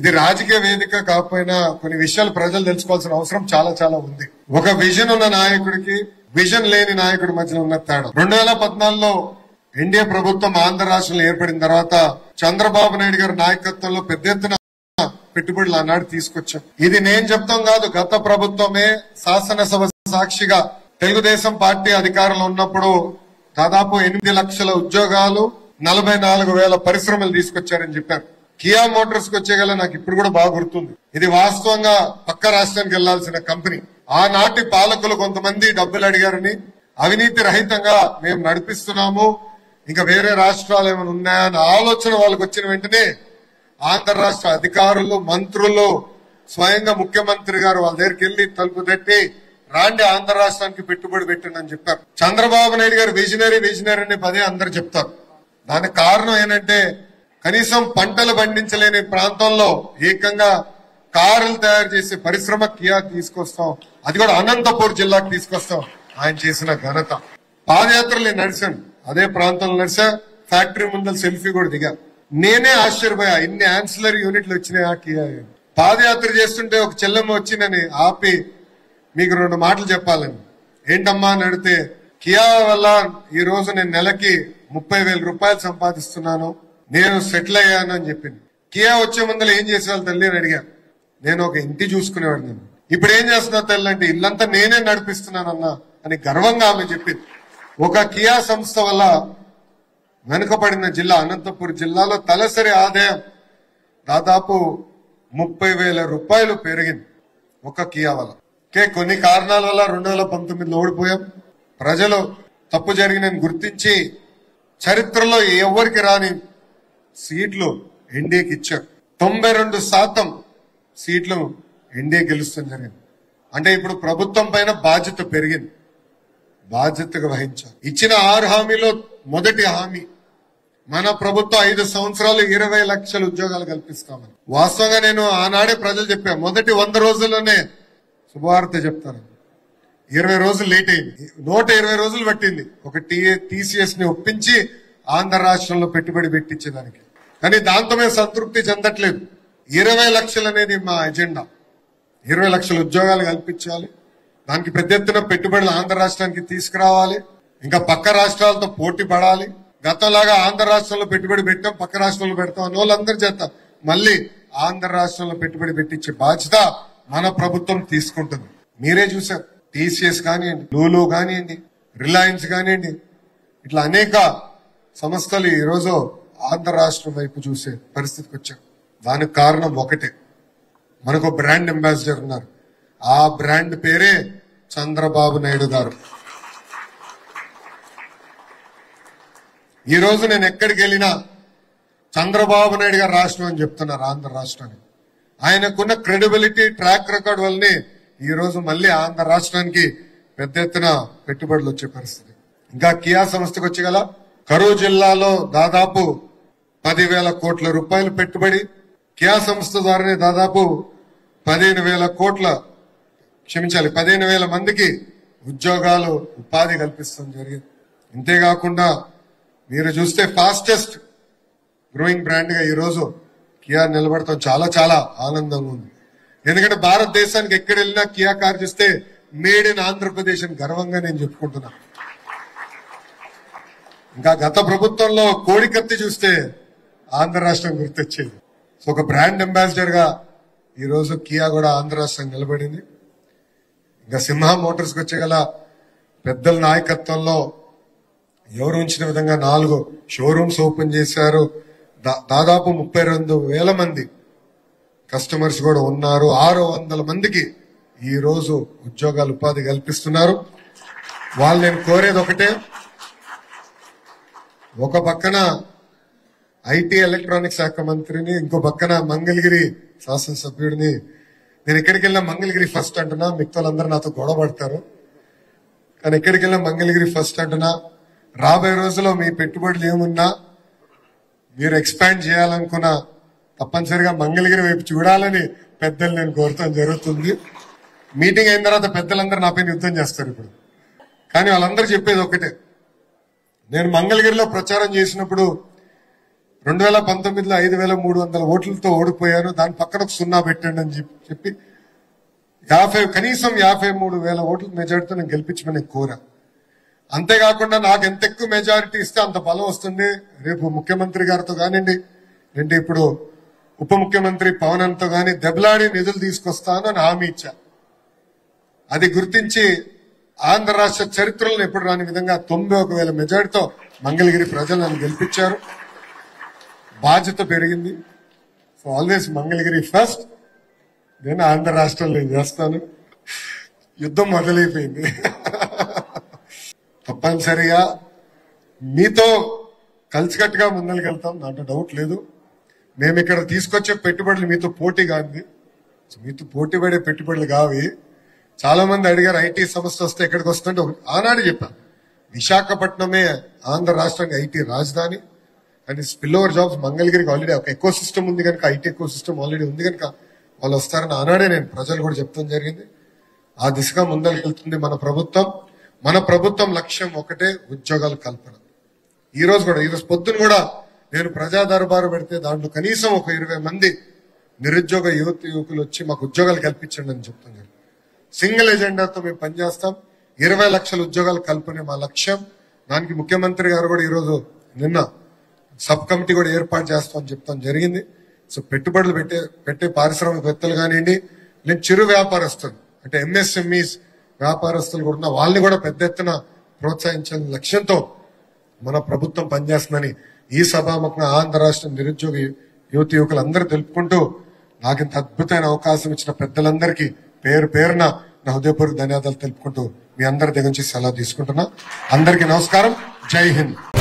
ఇది రాజకీయ వేదిక కాకపోయినా కొన్ని విషయాలు ప్రజలు తెలుసుకోవాల్సిన అవసరం చాలా చాలా ఉంది ఒక విజన్ ఉన్న నాయకుడికి విజన్ లేని నాయకుడి మధ్యలో ఉన్న తేడా రెండు వేల పద్నాలుగులో ఎన్డీఏ ప్రభుత్వం ఆంధ్ర రాష్ట్రంలో ఏర్పడిన తర్వాత చంద్రబాబు నాయుడు గారి నాయకత్వంలో పెద్ద ఎత్తున పెట్టుబడులు ఆనాడు తీసుకొచ్చాం ఇది నేను చెప్తాం కాదు గత ప్రభుత్వమే శాసనసభ సాక్షిగా తెలుగుదేశం పార్టీ అధికారంలో ఉన్నప్పుడు దాదాపు ఎనిమిది లక్షల ఉద్యోగాలు నలభై నాలుగు వేల పరిశ్రమలు తీసుకొచ్చారని చెప్పారు కియా మోటార్స్ కి వచ్చేగల నాకు ఇప్పుడు కూడా బాగా గుర్తుంది ఇది వాస్తవంగా పక్క రాష్ట్రానికి వెళ్లాల్సిన కంపెనీ ఆనాటి పాలకులు కొంతమంది డబ్బులు అడిగారని అవినీతి రహితంగా మేము నడిపిస్తున్నాము ఇంకా వేరే రాష్ట్రాలు ఏమైనా ఉన్నాయా అన్న ఆలోచన వాళ్ళకి వచ్చిన వెంటనే ఆంధ్ర రాష్ట్ర అధికారులు మంత్రులు స్వయంగా ముఖ్యమంత్రి గారు వాళ్ళ దగ్గరికి వెళ్లి తలుపు తట్టి రాండి ఆంధ్ర రాష్ట్రానికి పెట్టుబడి పెట్టండి అని చెప్పారు చంద్రబాబు నాయుడు గారు విజనరీ విజనరీ అని పదే అందరు చెప్తారు దానికి కారణం ఏంటంటే కనీసం పంటలు పండించలేని ప్రాంతంలో ఏకంగా కారులు తయారు చేసే పరిశ్రమ కియా తీసుకొస్తాం అది కూడా అనంతపూర్ జిల్లాకు తీసుకొస్తాం ఆయన చేసిన ఘనత పాదయాత్రలు నేను నడిచాను అదే ప్రాంతంలో నడిచా ఫ్యాక్టరీ ముందర సెల్ఫీ కూడా దిగా నేనే ఆశ్చర్యపోయా ఇన్ని ఆన్సిలరీ యూనిట్లు వచ్చినాయి ఆ కియా పాదయాత్ర చేస్తుంటే ఒక చెల్లెమ్మ వచ్చి నన్ను ఆపి మీకు రెండు మాటలు చెప్పాలని ఏంటమ్మా అని అడిగితే కియా వల్ల ఈ రోజు నేను నెలకి ముప్పై వేల రూపాయలు సంపాదిస్తున్నాను నేను సెటిల్ అయ్యాను అని చెప్పింది కియా వచ్చే ముందర ఏం చేసేవాళ్ళు తల్లి అని అడిగా నేను ఒక ఇంటి చూసుకునేవాడు నేను ఇప్పుడు ఏం చేస్తున్నా తల్లి అంటే ఇల్లంతా నేనే నడిపిస్తున్నానన్నా అని గర్వంగా ఆమె చెప్పింది ఒక కియా సంస్థ వల్ల వెనుకబడిన జిల్లా అనంతపురం జిల్లాలో తలసరి ఆదాయం దాదాపు ముప్పై వేల రూపాయలు పెరిగింది ఒక కియా వల్ల కే కొన్ని కారణాల వల్ల రెండు వేల పంతొమ్మిదిలో ఓడిపోయాం ప్రజలు తప్పు జరిగినని గుర్తించి చరిత్రలో ఎవరికి రాని సీట్లు ఎన్డీఏకి ఇచ్చారు తొంభై రెండు శాతం సీట్లు ఎన్డీఏ గెలుస్తుంది జరిగింది అంటే ఇప్పుడు ప్రభుత్వం పైన బాధ్యత పెరిగింది బాధ్యతగా వహించారు ఇచ్చిన ఆరు హామీలో మొదటి హామీ మన ప్రభుత్వం ఐదు సంవత్సరాలు ఇరవై లక్షల ఉద్యోగాలు కల్పిస్తామని వాస్తవంగా నేను ఆనాడే ప్రజలు చెప్పా మొదటి వంద రోజుల్లోనే శుభవార్త చెప్తాను ఇరవై రోజులు లేట్ అయింది నూట ఇరవై రోజులు పట్టింది ఒక టీసీఎస్ ని ఒప్పించి ఆంధ్ర రాష్ట్రంలో పెట్టుబడి పెట్టించేదానికి కానీ దాంతో మేము సంతృప్తి చెందట్లేదు ఇరవై లక్షలు అనేది మా ఎజెండా ఇరవై లక్షల ఉద్యోగాలు కల్పించాలి దానికి పెద్ద ఎత్తున పెట్టుబడులు ఆంధ్ర రాష్ట్రానికి తీసుకురావాలి ఇంకా పక్క రాష్ట్రాలతో పోటీ పడాలి గతంలాగా ఆంధ్ర రాష్ట్రంలో పెట్టుబడి పెట్టాం పక్క రాష్ట్రంలో పెడతాం అని వాళ్ళందరి చేత మళ్ళీ ఆంధ్ర రాష్ట్రంలో పెట్టుబడి పెట్టించే బాధ్యత మన ప్రభుత్వం తీసుకుంటుంది మీరే చూసారు టీసీఎస్ కానివ్వండి లూలు కానివ్వండి రిలయన్స్ కానివ్వండి ఇట్లా అనేక సంస్థలు ఈ రోజు ఆంధ్ర రాష్ట్రం వైపు చూసే పరిస్థితికి వచ్చాం దానికి కారణం ఒకటే మనకు బ్రాండ్ అంబాసిడర్ ఉన్నారు ఆ బ్రాండ్ పేరే చంద్రబాబు నాయుడు గారు ఈ రోజు నేను ఎక్కడికి వెళ్ళినా చంద్రబాబు నాయుడు గారు రాష్ట్రం అని చెప్తున్నారు ఆంధ్ర రాష్ట్రాన్ని ఆయనకున్న క్రెడిబిలిటీ ట్రాక్ రికార్డ్ వల్లనే ఈ రోజు మళ్ళీ ఆంధ్ర రాష్ట్రానికి పెద్ద ఎత్తున పెట్టుబడులు వచ్చే పరిస్థితి ఇంకా కియా సంస్థకు వచ్చగల కరూరు జిల్లాలో దాదాపు పదివేల కోట్ల రూపాయలు పెట్టుబడి కియా సంస్థ ద్వారానే దాదాపు పదిహేను వేల కోట్ల క్షమించాలి పదిహేను వేల మందికి ఉద్యోగాలు ఉపాధి కల్పిస్తాం జరిగింది ఇంతేకాకుండా మీరు చూస్తే ఫాస్టెస్ట్ గ్రోయింగ్ బ్రాండ్ గా ఈ రోజు కియా నిలబడతాం చాలా చాలా ఆనందంగా ఉంది ఎందుకంటే భారతదేశానికి ఎక్కడ వెళ్ళినా కియా కార్ చూస్తే మేడ్ ఇన్ ఆంధ్రప్రదేశ్ అని గర్వంగా నేను చెప్పుకుంటున్నా ఇంకా గత ప్రభుత్వంలో కోడికత్తి చూస్తే ఆంధ్ర రాష్ట్రం గుర్తొచ్చేది సో ఒక బ్రాండ్ అంబాసిడర్ గా ఈ రోజు కియా కూడా ఆంధ్ర రాష్ట్రం నిలబడింది ఇంకా సింహ మోటార్స్ కి వచ్చేగల పెద్దల నాయకత్వంలో ఎవరు ఉంచిన విధంగా నాలుగు షోరూమ్స్ ఓపెన్ చేశారు దా- దాదాపు ముప్పై రెండు వేల మంది కస్టమర్స్ కూడా ఉన్నారు ఆరు వందల మందికి ఈ రోజు ఉద్యోగాలు ఉపాధి కల్పిస్తున్నారు వాళ్ళు నేను కోరేది ఒకటే ఒక పక్కన ఐటీ ఎలక్ట్రానిక్ శాఖ మంత్రిని ఇంకో పక్కన మంగళగిరి శాసనసభ్యుడిని నేను ఎక్కడికి వెళ్ళినా మంగళగిరి ఫస్ట్ అంటున్నా మిగతా వాళ్ళందరూ నాతో గొడవ పడతారు కానీ ఎక్కడికి వెళ్ళినా మంగళగిరి ఫస్ట్ అంటున్నా రాబోయే రోజుల్లో మీ పెట్టుబడులు ఏమున్నా మీరు ఎక్స్పాండ్ చేయాలనుకున్న తప్పనిసరిగా మంగళగిరి వైపు చూడాలని పెద్దలు నేను కోరటం జరుగుతుంది మీటింగ్ అయిన తర్వాత పెద్దలందరూ నాపైన యుద్ధం చేస్తారు ఇప్పుడు కానీ వాళ్ళందరూ చెప్పేది ఒకటే నేను మంగళగిరిలో ప్రచారం చేసినప్పుడు రెండు వేల పంతొమ్మిదిలో ఐదు వేల మూడు వందల ఓట్లతో ఓడిపోయాను దాని పక్కన ఒక సున్నా పెట్టండి అని చెప్పి- చెప్పి యాభై కనీసం యాభై మూడు వేల ఓట్ల మెజారిటీతో నేను గెలిపించమని నేను కోరా అంతేకాకుండా నాకు ఎంత ఎక్కువ మెజారిటీ ఇస్తే అంత బలం వస్తుంది రేపు ముఖ్యమంత్రి గారితో కానివ్వండి అంటే ఇప్పుడు ఉప ముఖ్యమంత్రి పవన్తో గాని దెబ్బలాడి నిధులు తీసుకొస్తాను అని హామీ ఇచ్చా అది గుర్తించి ఆంధ్ర రాష్ట్ర చరిత్రలో ఎప్పుడు రాని విధంగా తొంభై ఒక వేల మెజారిటీతో మంగళగిరి ప్రజలు నన్ను గెలిపించారు బాధ్యత పెరిగింది సో ఆల్వేస్ మంగళగిరి ఫస్ట్ నేను ఆంధ్ర రాష్ట్రంలో నేను చేస్తాను యుద్ధం మొదలైపోయింది తప్పనిసరిగా మీతో కలిసికట్టుగా ముందరికెళ్తాం దాంట్లో డౌట్ లేదు మేము ఇక్కడ తీసుకొచ్చే పెట్టుబడులు మీతో పోటీ కాదు మీతో పోటీ పడే పెట్టుబడులు కావి చాలా మంది అడిగారు ఐటీ సంస్థ వస్తే ఎక్కడికి వస్తుంటే ఒక- ఆనాడు చెప్పాను విశాఖపట్నమే ఆంధ్ర రాష్ట్రానికి ఐటీ రాజధాని కానీ స్పిల్ ఓవర్ జాబ్స్ మంగళగిరికి ఆల్రెడీ ఒక ఎకో సిస్టమ్ ఉంది కనుక ఐటీ ఎకో సిస్టమ్ ఆల్రెడీ ఉంది కనుక వాళ్ళు వస్తారని ఆనాడే నేను ప్రజలు కూడా చెప్తాం జరిగింది ఆ దిశగా ముందరికెళ్తుంది మన ప్రభుత్వం మన ప్రభుత్వం లక్ష్యం ఒకటే ఉద్యోగాల కల్పన ఈ రోజు కూడా ఈ రోజు పొద్దున కూడా నేను ప్రజా దర్బారు పెడితే దాంట్లో కనీసం ఒక ఇరవై మంది నిరుద్యోగ యువత యువకులు వచ్చి మాకు ఉద్యోగాలు కల్పించండి అని చెప్తున్నారు సింగిల్ ఎజెండాతో మేము పనిచేస్తాం ఇరవై లక్షల ఉద్యోగాలు కల్పనే మా లక్ష్యం దానికి ముఖ్యమంత్రి గారు కూడా ఈరోజు నిన్న సబ్ కమిటీ కూడా ఏర్పాటు చేస్తామని చెప్తాం జరిగింది సో పెట్టుబడులు పెట్టే పెట్టే పారిశ్రామికవేత్తలు కానివ్వండి నేను చిరు వ్యాపారస్తులు అంటే ఎంఎస్ఎంఈస్ వ్యాపారస్తులు కూడా ఉన్న వాళ్ళని కూడా పెద్ద ఎత్తున ప్రోత్సహించాలని లక్ష్యంతో మన ప్రభుత్వం పనిచేస్తుందని ఈ సభాముఖంగా ఆంధ్ర రాష్ట్ర నిరుద్యోగ యువత యువకులందరూ తెలుపుకుంటూ నాకు ఇంత అద్భుతమైన అవకాశం ఇచ్చిన పెద్దలందరికీ పేరు పేరున నా హృదయపూర్వక ధన్యవాదాలు తెలుపుకుంటూ మీ అందరి దగ్గర నుంచి సెలవు తీసుకుంటున్నా అందరికీ నమస్కారం జై హింద్